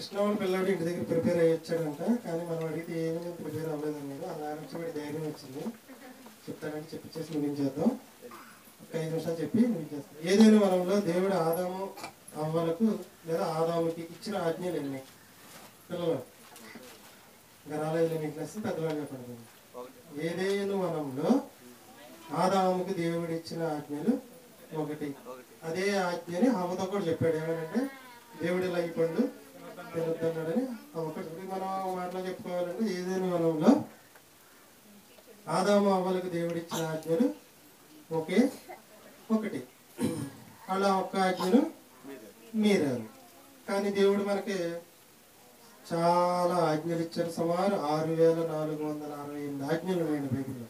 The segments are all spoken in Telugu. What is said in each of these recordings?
కృష్ణ వాళ్ళ పిల్లాడు ఇంటి దగ్గర ప్రిపేర్ అయ్యి వచ్చాడంట కానీ మనం అడిగితే ఏమీ ప్రిపేర్ అవ్వలేదు మీరు అలా నుంచి వాడి ధైర్యం వచ్చింది చెప్తానని చెప్పించేసి ముగించేద్దాం ఒక ఐదు నిమిషాలు చెప్పి ముగించేస్తాం ఏదైనా వనంలో దేవుడు ఆదాము అవ్వలకు లేదా ఆదాముకి ఇచ్చిన ఆజ్ఞలు ఎన్ని పిల్లలు ఇంకా రాలేదు మీకు నచ్చి పెద్దవాళ్ళు చెప్పండి ఏదైనా వనంలో ఆదాముకి దేవుడు ఇచ్చిన ఆజ్ఞలు ఒకటి అదే ఆజ్ఞని హవతో కూడా చెప్పాడు ఏమనంటే దేవుడు ఇలా ఈ పండు తినొద్దన్నాడని ఒకటి ఇప్పుడు మనం మాటలో చెప్పుకోవాలంటే ఏదైనా వనంలో ఆదాము అవ్వలకు దేవుడు ఇచ్చిన ఆజ్ఞలు ఒకే ఒకటి అలా ఒక్క ఆజ్ఞను మీరారు కానీ దేవుడు మనకి చాలా ఆజ్ఞలు ఇచ్చారు సుమారు ఆరు వేల నాలుగు వందల అరవై ఎనిమిది ఆజ్ఞలు ఉన్నాయండి బైబిల్లో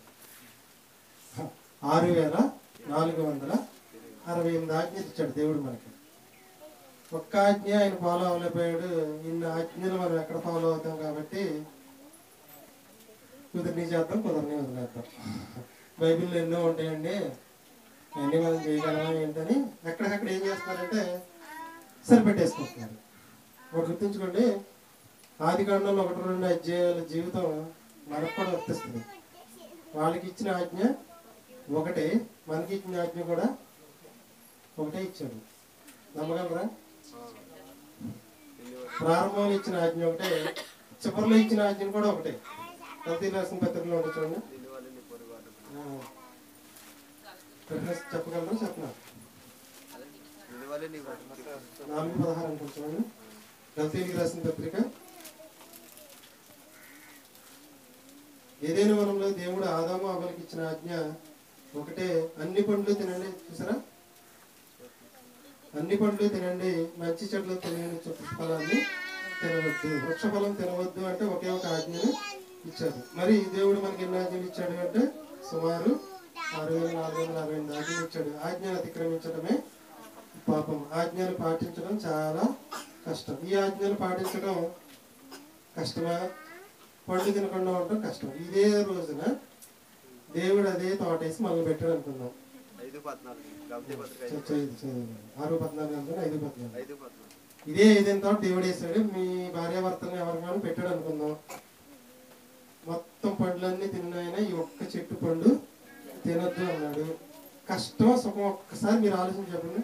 ఆరు వేల నాలుగు వందల అరవై ఎనిమిది ఆజ్ఞలు ఇచ్చాడు దేవుడు మనకి ఒక్క ఆజ్ఞ ఆయన ఫాలో అవ్వలేకపోయాడు ఇన్ని ఆజ్ఞలు మనం ఎక్కడ ఫాలో అవుతాం కాబట్టి కుదిరిని చేద్దాం కుదరని వదిలేద్దాం బైబిల్లో ఎన్నో ఉంటాయండి అన్నీ మనం చేయగలమా ఏంటని ఎక్కడికక్కడ ఏం చేస్తున్నారంటే సరిపెట్టేసుకుంటున్నారు ఒకటి గుర్తుంచుకోండి ఆది కాండంలో ఒకటి రెండు అధ్యాయాల జీవితం మనకు కూడా వర్తిస్తుంది వాళ్ళకి ఇచ్చిన ఆజ్ఞ ఒకటే మనకి ఇచ్చిన ఆజ్ఞ కూడా ఒకటే ఇచ్చాడు నమ్మగలరా ప్రారంభంలో ఇచ్చిన ఆజ్ఞ ఒకటే చివరిలో ఇచ్చిన ఆజ్ఞ కూడా ఒకటే కల్తీ రాసిన పత్రికలో ఉంటుంది చూడండి ఆ. రిఫరెన్స్ చెప్పగలరా చెప్పనా నాలుగు పదహారు అనుకుంటా చూడండి గల్తీకి రాసిన పత్రిక ఏదైనా వనంలో దేవుడు ఆదాము అవ్వలకి ఇచ్చిన ఆజ్ఞ ఒకటే అన్ని పండ్లు తినండి చూసారా అన్ని పండ్లు తినండి మంచి చెట్లు తినండి చెట్టు ఫలాన్ని తినవద్దు వృక్ష ఫలం తినవద్దు అంటే ఒకే ఒక ఆజ్ఞను ఇచ్చారు మరి దేవుడు మనకి ఎన్ని ఆజ్ఞలు ఇచ్చాడు అంటే సుమారు ఆరు వేల నాలుగు వందల అరవై ఎనిమిది ఆజ్ఞలు ఇచ్చాడు ఆజ్ఞను అతిక్రమించడమే పాపం ఆజ్ఞలు పాటించడం చాలా కష్టం ఈ ఆజ్ఞలు పాటించడం కష్టమా పండు తినకుండా ఉండటం కష్టం ఇదే రోజున దేవుడు అదే తోటేసి మొదలు పెట్టాడు అనుకుందాం ఐదు పద్నాలుగు గమతే పత్రిక ఐదు చ- చ- చ- ఆరు పద్నాలుగు అనుకుని ఐదు పద్నాలుగు ఐదు పద్నాలుగు ఇదే ఐదైన తర్వాత దేవుడు వేసాడు మీ భార్యాభర్తలను ఎవరికైనా పెట్టాడు అనుకుందాం మొత్తం పండ్లన్నీ తిన్నాయన ఈ ఒక్క చెట్టు పండు తినొద్దు అన్నాడు కష్టం సుఖం ఒక్కసారి మీరు ఆలోచన చెప్పండి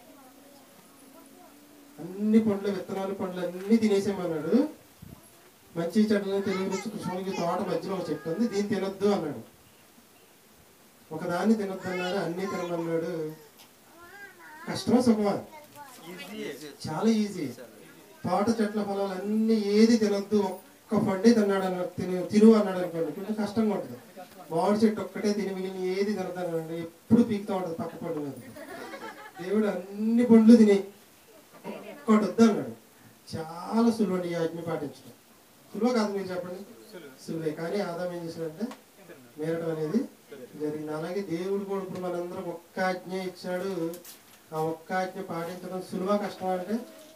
అన్ని పండ్లు విత్తనాలు పండ్లు అన్ని తినేసేమన్నాడు మంచి చెట్లని తెలియవచ్చు కృష్ణునికి తోట మధ్యలో ఒక చెట్టు ఉంది దీన్ని తినొద్దు అన్నాడు ఒకదాన్ని తినొద్దు అన్నాడు అన్ని తినమన్నాడు కష్టమా సుఖమా చాలా ఈజీ తోట చెట్ల ఫలాలు అన్ని ఏది తినొద్దు ఒక్క పండే తిన్నాడు అన్నాడు తిను తిను అన్నాడు అనుకోండి కొంచెం కష్టంగా ఉంటుంది మామిడి చెట్టు ఒక్కటే తిని మిగిలిన ఏది తినద్దు అన్నాడు ఎప్పుడు పీకుతూ ఉంటుంది పక్క పండు మీద దేవుడు అన్ని పండ్లు తిని ఒక్కటి వద్దు అన్నాడు చాలా సులువు అండి ఈ ఆజ్ఞ పాటించడం సులువ కాదు మీరు చెప్పండి సులువే కానీ ఆదాం ఏం చేశాడంటే మేరడం అనేది జరిగింది అలాగే దేవుడు కూడా ఇప్పుడు మనందరం ఒక్క ఆజ్ఞ ఇచ్చాడు ఆ ఒక్క ఆజ్ఞ పాటించడం సులువా కష్టమా అంటే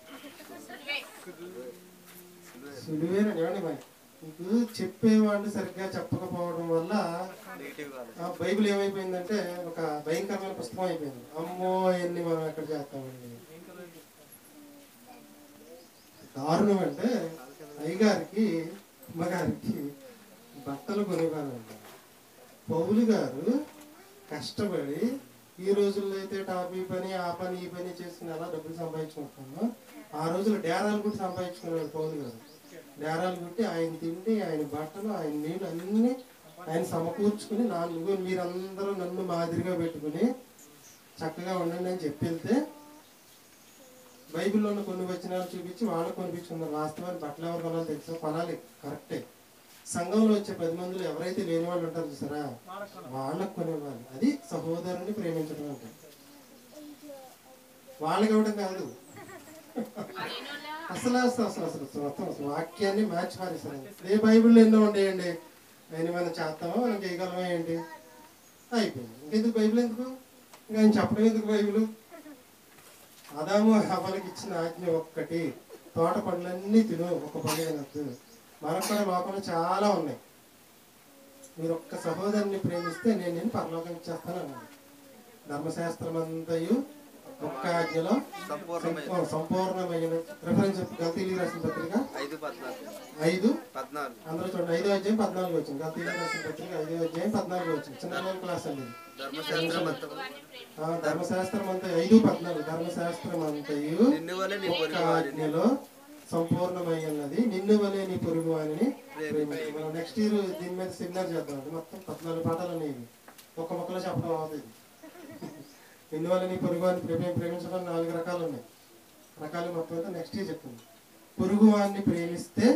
సులువేనండి ఏమండి మరి మీకు చెప్పేవాళ్ళు సరిగ్గా చెప్పకపోవడం వల్ల నెగిటివ్ కాలేదు ఆ బైబిల్ ఏమైపోయిందంటే ఒక భయంకరమైన పుస్తకం అయిపోయింది అమ్మో ఎన్ని మనం ఎక్కడ చేస్తామండి దారుణం అంటే అయ్యగారికి అమ్మగారికి బట్టలు కొనివ్వాలంట పౌలు గారు కష్టపడి ఈ రోజుల్లో అయితే టాప్ ఈ పని ఆ పని ఈ పని చేసుకుని ఎలా డబ్బులు సంపాదించుకుంటున్నామో ఆ రోజుల్లో డేరాలు కూడా సంపాదించుకునేవాడు పౌలు గారు డేరాలు కుట్టి ఆయన తిండి ఆయన బట్టలు ఆయన నీళ్ళు అన్ని ఆయన సమకూర్చుకుని నాలుగు మీరందరూ నన్ను మాదిరిగా పెట్టుకుని చక్కగా ఉండండి అని చెప్పి వెళ్తే బైబిల్లో ఉన్న కొన్ని వచనాలు చూపించి వాళ్ళకు కొనిపించుకున్నారు వాస్తవాన్ని బట్టలు ఎవరు కొనాలి తెలుసా కొనాలి కరెక్టే సంఘంలో వచ్చే పది మందిలో ఎవరైతే లేని వాళ్ళు ఉంటారు చూసారా వాళ్ళకు కొనివ్వాలి అది సహోదరుని ప్రేమించడం అంటే వాళ్ళకి ఇవ్వడం కాదు అసలు అసలు అసలు అసలు అసలు మొత్తం అసలు వాక్యాన్ని మ్యాచ్ మారేశారు ఏ బైబిల్లో ఎన్నో ఉంటాయండి ఆయన మనం చేస్తామో మనం చేయగలమా ఏంటి అయిపోయింది ఇంకెందుకు బైబిల్ ఎందుకు ఇంకా ఆయన చెప్పడం ఎందుకు బైబిల్ అదాము హవలకి ఇచ్చిన ఆజ్ఞ ఒక్కటి తోట పండ్లన్నీ తిను ఒక పండు తినద్దు మనకు కూడా లోకంలో చాలా ఉన్నాయి మీరు ఒక్క సహోదరుని ప్రేమిస్తే నేను నేను పరలోకం ఇచ్చేస్తాను అన్నాడు ధర్మశాస్త్రం అంతయు ఒక్క ఆజ్ఞలో సంపూర్ణమైన సంపూ- సంపూర్ణమైన రెఫరెన్స్ గల్తీలు రాసిన పత్రిక ఐదు పద్నాలుగు ఐదు పద్నాలుగు అందరూ చూడండి ఐదో అధ్యాయం పద్నాలుగు వచ్చింది గల్తీలు రాసిన పత్రిక ఐదో అధ్యాయం పద్నాలుగు వచ్చింది చిన్న పిల్లల క్లాస్ అండి ఇది. ధర్మశాస్త్రం అంతము ఆ, ధర్మశాస్త్రం అంతా ఐదు పద్నాలుగు ధర్మశాస్త్రం అంతయు నిన్ను వలె నీ ఒక్క పొరుగు వారిని ఆజ్ఞలో సంపూర్ణమై ఉన్నది నిన్ను వలే నీ పొరుగు వారిని ప్రేమించు. మనం నెక్స్ట్ ఇయర్ దీని మీద సెమినార్ చేద్దాం అండి మొత్తం పద్నాలుగు పాఠాలు ఉన్నాయి ఇవి. ఒక్క మొక్కలో చెప్పడం అవుతుంది నిన్ను వల్ల నీ పొరుగు వారిని ప్రేమి ప్రేమించడం నాలుగు రకాలు ఉన్నాయి రకాలు మొత్తం అయితే నెక్స్ట్ ఇయర్ చెప్తుంది పొరుగు వారిని ప్రేమిస్తే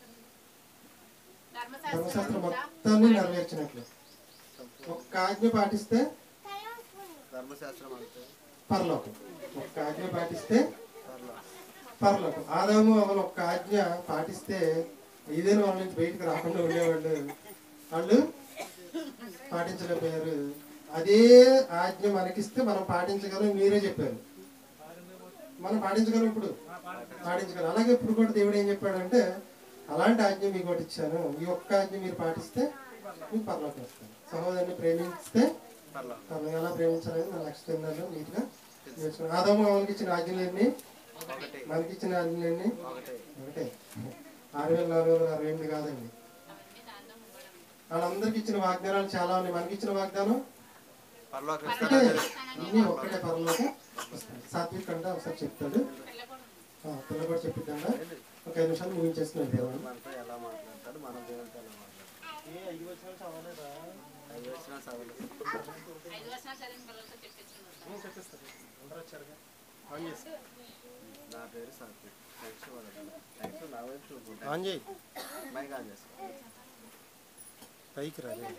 ధర్మశాస్త్రం మొత్తాన్ని నెరవేర్చినట్లు ఒక్క ఆజ్ఞ పాటిస్తే ధర్మశాస్త్రం అంతే పరలోకం ఒక్క ఆజ్ఞ పాటిస్తే పర్లా పర్లోకం ఆదాము అవలు ఒక్క ఆజ్ఞ పాటిస్తే ఏదైనా వాళ్ళ నుంచి బయటకు రాకుండా ఉండేవాళ్ళు వాళ్ళు పాటించలేకపోయారు అదే ఆజ్ఞ మనకిస్తే మనం పాటించగలం మీరే చెప్పారు మనం పాటించగలం ఇప్పుడు పాటించగలం అలాగే ఇప్పుడు కూడా దేవుడు ఏం చెప్పాడంటే అలాంటి ఆజ్ఞ మీకు ఒకటి ఇచ్చాను ఈ ఒక్క ఆజ్ఞ మీరు పాటిస్తే మీకు పర్లోకి వస్తాను సహోదరుని ప్రేమిస్తే పర్లా తనని ఎలా ప్రేమించాలని మన నెక్స్ట్ నెలలో నీట్గా నేర్చుకున్నాం ఆదాము వాళ్ళకి ఇచ్చిన ఆజ్ఞలన్నీ ఒకటే మనకి ఇచ్చిన ఆజ్ఞలన్నీ ఒకటే ఒకటే ఆరు వేల నాలుగు వందల అరవై ఎనిమిది కాదండి వాళ్ళందరికి ఇచ్చిన వాగ్దానాలు చాలా ఉన్నాయి మనకి ఇచ్చిన వాగ్దానం పర్లోకి ఒకటే వస్తాను అన్ని ఒక్కటే పరలోకి వస్తాయి సాత్విక్ అంటే ఒకసారి చెప్తాడు ఆ, పిల్ల కూడా చెప్పిద్దాం ఒక ఐదు నిమిషాలు ముగించేస్తున్నాడు దేవుడు మనతో ఎలా మాట్లాడతాడు మనం దేవునితో ఎలా మాట్లాడతాడు ఐదు వచ్చినా చదవలేదు నా పేరు సాత్విక్ నెక్స్ట్ వాడు నెక్స్ట్ నా వైపు చూపుకుంటా ఆన్ చేయి మైక్ ఆన్ చేసుకో పైకి రాలే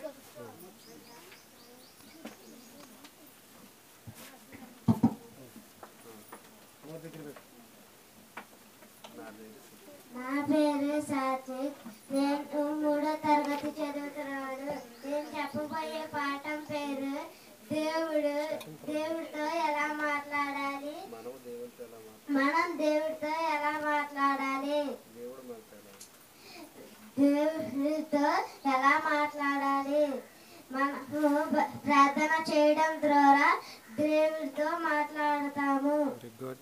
నా పేరు నా పేరు సాత్విక్ నేను మూడో తరగతి చదువుతున్నాను నేను చెప్పబోయే పాఠం పేరు దేవుడు దేవుడితో ఎలా మాట్లాడాలి మనము దేవునితో ఎలా మాట్లాడాలి మనం దేవుడితో ఎలా మాట్లాడాలి దేవుడు మాట్లాడాలి దేవుడితో ఎలా మాట్లాడాలి మనము బ- ప్రార్థన చేయడం ద్వారా దేవుడితో మాట్లాడతాము వెరీ గుడ్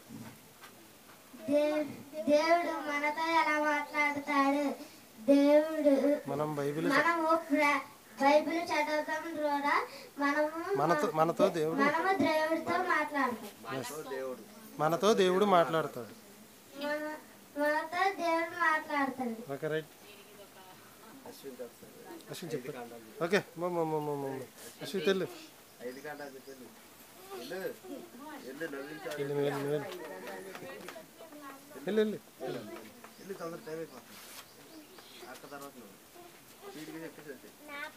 దే- దేవుడు మనతో ఎలా మాట్లాడతాడు దేవుడు మనం బైబిల్ మనము ప్ర- బైబిల్ చదవటం ద్వారా మనము మనతో మనతో దేవుడు మనము దేవుడితో మాట్లాడతాం మనతో దేవుడు మనతో దేవుడు మాట్లాడతాడు మన మనతో దేవుడు మాట్లాడతాడు ఓకే రైట్ అశ్విన్ చెప్తాడు అశ్విన్ ఐదు చెప్పు కాండాలు ఓకే అశ్విన్ తెల్లు ఐదు కాండాలు చెప్పండి వెళ్ళు వెళ్ళు నవ్వించాలి వెళ్ళు వెళ్ళు వెళ్ళు వెళ్ళు వెళ్ళు వెళ్ళు తొందర టైం అయిపోతుంది అక్క తర్వాత నువ్వు స్పీడ్గా చెప్పేసి వచ్చి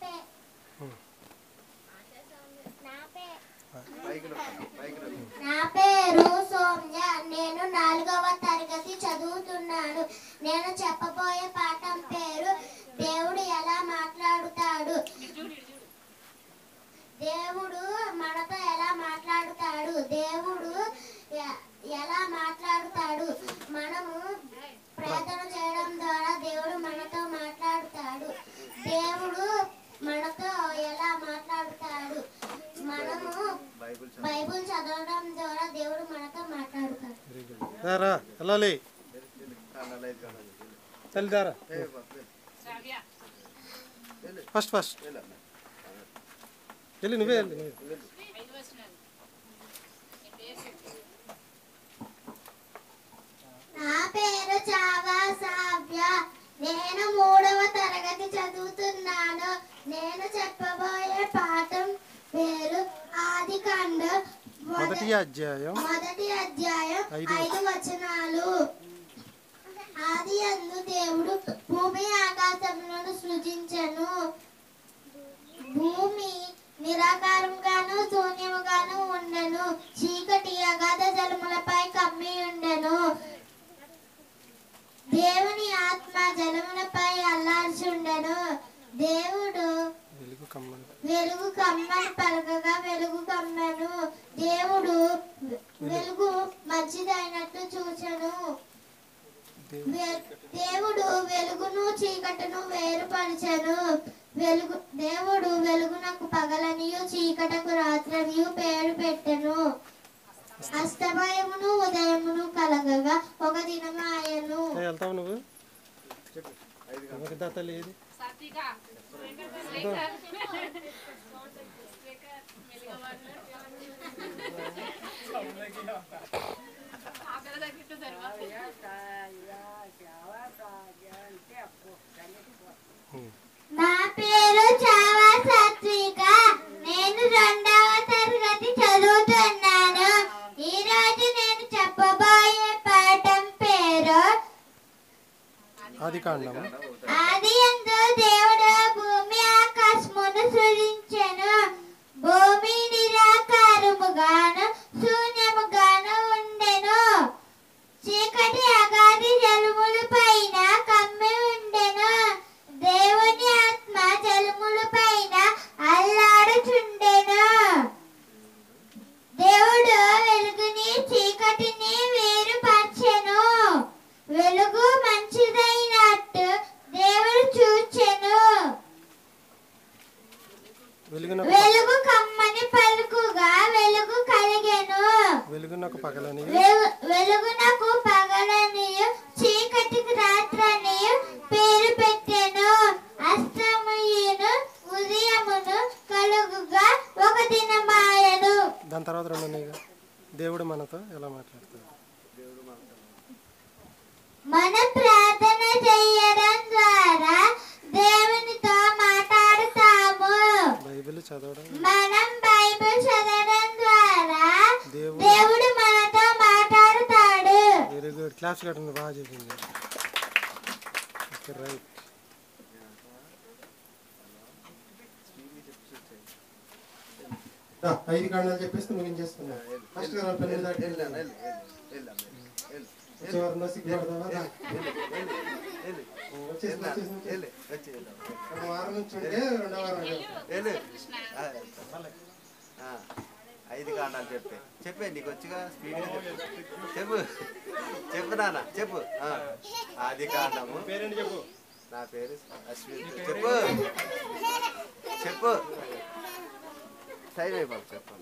పైకి నొక్కు పైకి నొక్కు నా పేరు సౌమ్య నేను నాలుగవ తరగతి చదువుతున్నాను నేను చెప్పబోయే పాఠం పేరు దేవుడు ఎలా మాట్లాడుతాడు దేవుడు మనతో ఎలా మాట్లాడుతాడు దేవుడు ఎ- ఎలా మాట్లాడుతాడు మనము ప్రార్థన చేయడం ద్వారా దేవుడు మనతో మాట్లాడుతాడు దేవుడు మనతో ఎలా మాట్లాడుతాడు మనము బైబుల్ చదువు బైబుల్ చదవడం ద్వారా దేవుడు మనతో మాట్లాడుతాడు వెరీ గుడ్ దారా వెళ్ళాలి వెళ్ళు, వెళ్ళు. కాండాలు ఐదు కాండాలు వెళ్ళు. తల్లి దారా టైం అయిపోతుంది వెళ్ళు ఫస్ట్ ఫస్ట్ వెళ్ళు అన్న వెళ్ళి నువ్వే వెళ్ళి నువ్వే వెళ్ళు నా పేరు చావా సావ్య నేను మూడవ తరగతి చదువుతున్నాను నేను చెప్పబోయే పాఠం పేరు ఆది కాండ మొదటి అధ్యాయం మొదటి అధ్యాయం ఐదు ఐదు వచనాలు ఆది అందు దేవుడు భూమి ఆకాశములను సృజించెను భూమి నిరాకారంగాను శూన్యముగాను ఉండెను చీకటి అగాధ జలములపై కమ్మి ఉండెను దేవుని ఆత్మ జలములపై అల్లార్చి ఉండెను దేవుడు వెలుగు కమ్మని వెలుగు కమ్మని పలకగా వెలుగు కమ్మెను దేవుడు వెలుగు మంచిదైనట్లు చూచెను దేవుడు వె- దేవుడు వెలుగును చీకటును వేరుపరిచెను వెలుగు దేవుడు వెలుగునకు పగలనియు చీకటకు రాత్రనియు పేరు పెట్టెను అస్తమయమును ఉదయమును కలగగా ఒక దినమాయను ఏ, వెళ్తావు నువ్వు ఎవరిదా తల్లి ఏది నా పేరు చావా సాత్విక నేను రెండవ తరగతి చదువుతున్నాను ఈ రోజు నేను చెప్పబోయే పాఠం పేరు ఆది కాండము ఆది యందు దేవుడు భూమి ఆకాశమును సృజించెను భూమి నిరాకారముగాను శూన్యముగాను ఉండెను చీకటి అగాధి జలముల పైన కమ్మి ఉండెను దేవుని ఆత్మ జలముల పైన అల్లాడుచుండెను దేవుడు వెలుగుని చీకటిని వేరుపరచెను వెలుగు మంచిదైనట్టు దేవుడు చూచెను వెలుగున వెలుగు కమ్మని పలుకుగా వెలుగు కలిగెను వెలుగునకు పగలని వెలు- వెలుగునకు పగలనియు చీకటికి రాత్రనియు పేరు పెట్టెను అస్తమయును ఉదయమును కలుగుగా ఒక దినమాయను దాని తర్వాత రెండు ఉన్నాయిగా దేవుడు మనతో ఎలా మాట్లాడతాడు మన ప్రార్థన చేయడం ద్వారా దేవునితో మాట్లాడుతాము బైబిల్ చదవడం మనం బైబిల్ చదవడం ద్వారా దేవుడు దేవుడు మనతో మాట్లాడుతాడు వెరీ గుడ్ క్లాస్ కట్టండి బాగా చెప్పింది ఓకే రైట్ ఐదు కాండాలు చెప్పేస్తే ముగించేస్తున్నా ఫస్ట్ గారు పెన్ను దాటి వెళ్ళు నాన్న, వెళ్ళు, వెళ్ళు, వెళ్ళు అమ్మ, వెళ్ళు. వచ్చేవారు సిగ్గుపడతావా రా. వెళ్ళు, వచ్చేసి వెళ్ళు, వచ్చేసి వచ్చేసి. వెళ్ళు, వచ్చి వెళ్ళు. ఒక వారం నుంచి ఉంటే రెండో వారం వెళ్ళాలి. వెళ్ళు. ఆ, ఆ, ఐదు కారణాలు చెప్పే చెప్పే నీకు వచ్చిగా స్పీడ్గా చెప్పు చెప్పు చెప్పు నాన్న చెప్పు ఆ, ఆది కారణము పేరేంటి చెప్పు నా పేరు అశ్విన్ చెప్పు చెప్పు టైం అయిపోయి చెప్పు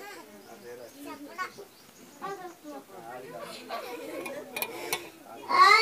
ఆ